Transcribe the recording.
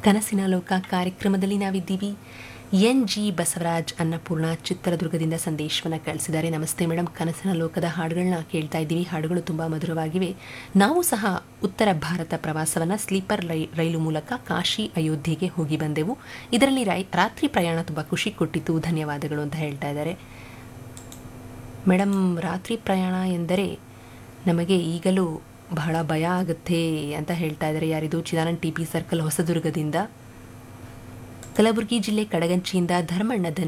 ಕನಸಿನ ಲೋಕ ಕಾರ್ಯಕ್ರಮದಲ್ಲಿ ನಾವಿದ್ದೀವಿ ಎನ್ ಜಿ ಬಸವರಾಜ್ ಅನ್ನಪೂರ್ಣ ಚಿತ್ರದುರ್ಗದಿಂದ ಸಂದೇಶವನ್ನು ಕಳಿಸಿದ್ದಾರೆ ನಮಸ್ತೆ ಮೇಡಮ್ ಕನಸಿನ ಲೋಕದ ಹಾಡುಗಳನ್ನ ಕೇಳ್ತಾ ಇದ್ದೀವಿ ಹಾಡುಗಳು ತುಂಬ ಮಧುರವಾಗಿವೆ ನಾವು ಸಹ ಉತ್ತರ ಭಾರತ ಪ್ರವಾಸವನ್ನು ಸ್ಲೀಪರ್ ರೈ ರೈಲು ಮೂಲಕ ಕಾಶಿ ಅಯೋಧ್ಯೆಗೆ ಹೋಗಿ ಬಂದೆವು ಇದರಲ್ಲಿ ರೈ ರಾತ್ರಿ ಪ್ರಯಾಣ ತುಂಬ ಖುಷಿ ಕೊಟ್ಟಿತ್ತು ಧನ್ಯವಾದಗಳು ಅಂತ ಹೇಳ್ತಾ ಇದ್ದಾರೆ ಮೇಡಮ್ ರಾತ್ರಿ ಪ್ರಯಾಣ ಎಂದರೆ ನಮಗೆ ಈಗಲೂ ಬಹಳ ಭಯ ಆಗುತ್ತೆ ಅಂತ ಹೇಳ್ತಾ ಇದ್ದಾರೆ ಯಾರಿದು ಚಿದಾನಂದ್ ಟಿ ಪಿ ಸರ್ಕಲ್ ಹೊಸದುರ್ಗದಿಂದ ಕಲಬುರಗಿ ಜಿಲ್ಲೆ ಕಡಗಂಚಿಯಿಂದ ಧರ್ಮಣ್ಣ